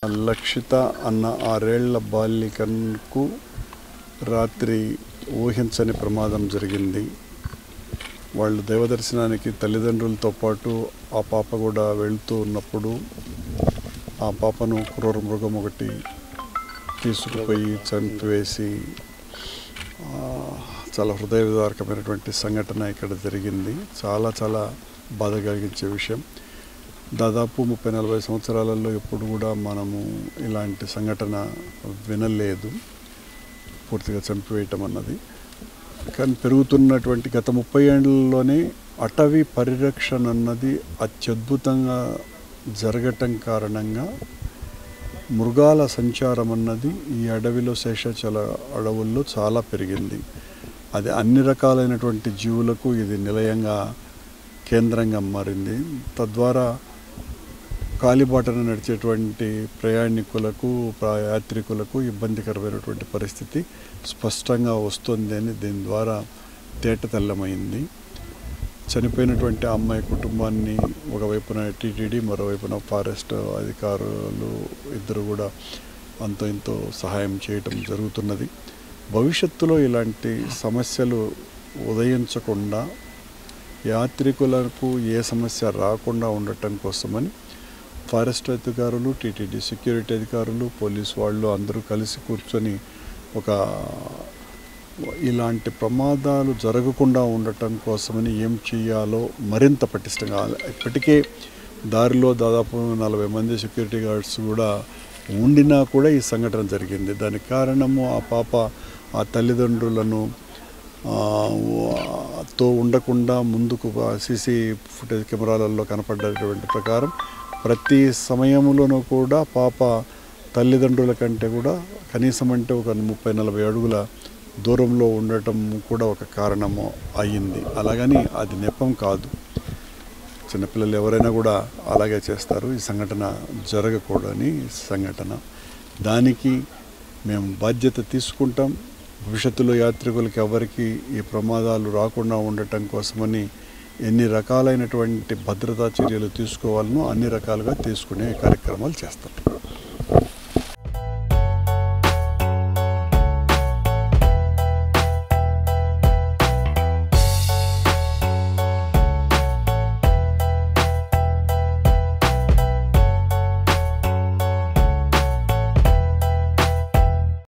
లక్షిత అన్న ఆరేళ్ల బాలికకు రాత్రి ఊహించని ప్రమాదం జరిగింది వాళ్ళు దైవదర్శనానికి తల్లిదండ్రులతో పాటు ఆ పాప కూడా వెళ్తూ ఉన్నప్పుడు ఆ పాపను క్రూర మృగం ఒకటి తీసుకుపోయి చంపివేసి ఆ, చాలా హృదయ విదారకమైనటువంటి సంఘటన ఇక్కడ జరిగింది చాలా చాలా బాధ కలిగించే విషయం దాదాపు ముప్పై నలభై సంవత్సరాలలో ఎప్పుడు కూడా మనము ఇలాంటి సంఘటన వినలేదు పూర్తిగా చంపివేయటం అన్నది కానీ పెరుగుతున్నటువంటి గత ముప్పై ఏళ్ళలోనే అటవీ పరిరక్షణ అన్నది అత్యద్భుతంగా జరగటం కారణంగా మృగాల సంచారం అన్నది ఈ అడవిలో శేషాచల అడవుల్లో చాలా పెరిగింది అది అన్ని రకాలైనటువంటి జీవులకు ఇది నిలయంగా కేంద్రంగా మారింది తద్వారా కాలిబాటన నడిచేటువంటి ప్రయాణికులకు ప్ర- యాత్రికులకు ఇబ్బందికరమైనటువంటి పరిస్థితి స్పష్టంగా వస్తుంది అని దీని ద్వారా తేటతెల్లమైంది చనిపోయినటువంటి ఆ అమ్మాయి కుటుంబాన్ని ఒకవైపున టీటీడీ మరోవైపున ఫారెస్ట్ అధికారులు ఇద్దరు కూడా అంతో ఇంతో సహాయం చేయటం జరుగుతున్నది భవిష్యత్తులో ఇలాంటి సమస్యలు ఉదయించకుండా యాత్రికులకు ఏ సమస్య రాకుండా ఉండటం కోసమని ఫారెస్ట్ అధికారులు టీటీడీ సెక్యూరిటీ అధికారులు పోలీస్ వాళ్ళు అందరూ కలిసి కూర్చొని ఒక ఇలాంటి ప్రమాదాలు జరగకుండా ఉండటం కోసమని ఏం చేయాలో మరింత పటిష్టంగా ఇప్పటికే దారిలో దాదాపు నలభై మంది సెక్యూరిటీ గార్డ్స్ కూడా ఉండినా కూడా ఈ సంఘటన జరిగింది దానికి కారణము ఆ పాప ఆ తల్లిదండ్రులను ఆ, తో ఉండకుండా ముందుకు సీసీ ఫుటేజ్ కెమెరాలలో కనపడ్డటువంటి ప్రకారం ప్రతి సమయంలోనూ కూడా పాప తల్లిదండ్రుల కంటే కూడా కనీసం అంటే ఒక ముప్పై నలభై అడుగుల దూరంలో ఉండటం కూడా ఒక కారణము అయ్యింది అలాగని అది నెపం కాదు చిన్నపిల్లలు ఎవరైనా కూడా అలాగే చేస్తారు ఈ సంఘటన జరగకూడని సంఘటన దానికి మేము బాధ్యత తీసుకుంటాం భవిష్యత్తులో యాత్రికులకి ఎవరికి ఈ ప్రమాదాలు రాకుండా ఉండటం కోసమని ఎన్ని రకాలైనటువంటి భద్రతా చర్యలు తీసుకోవాలనో అన్ని రకాలుగా తీసుకునే కార్యక్రమాలు చేస్తాం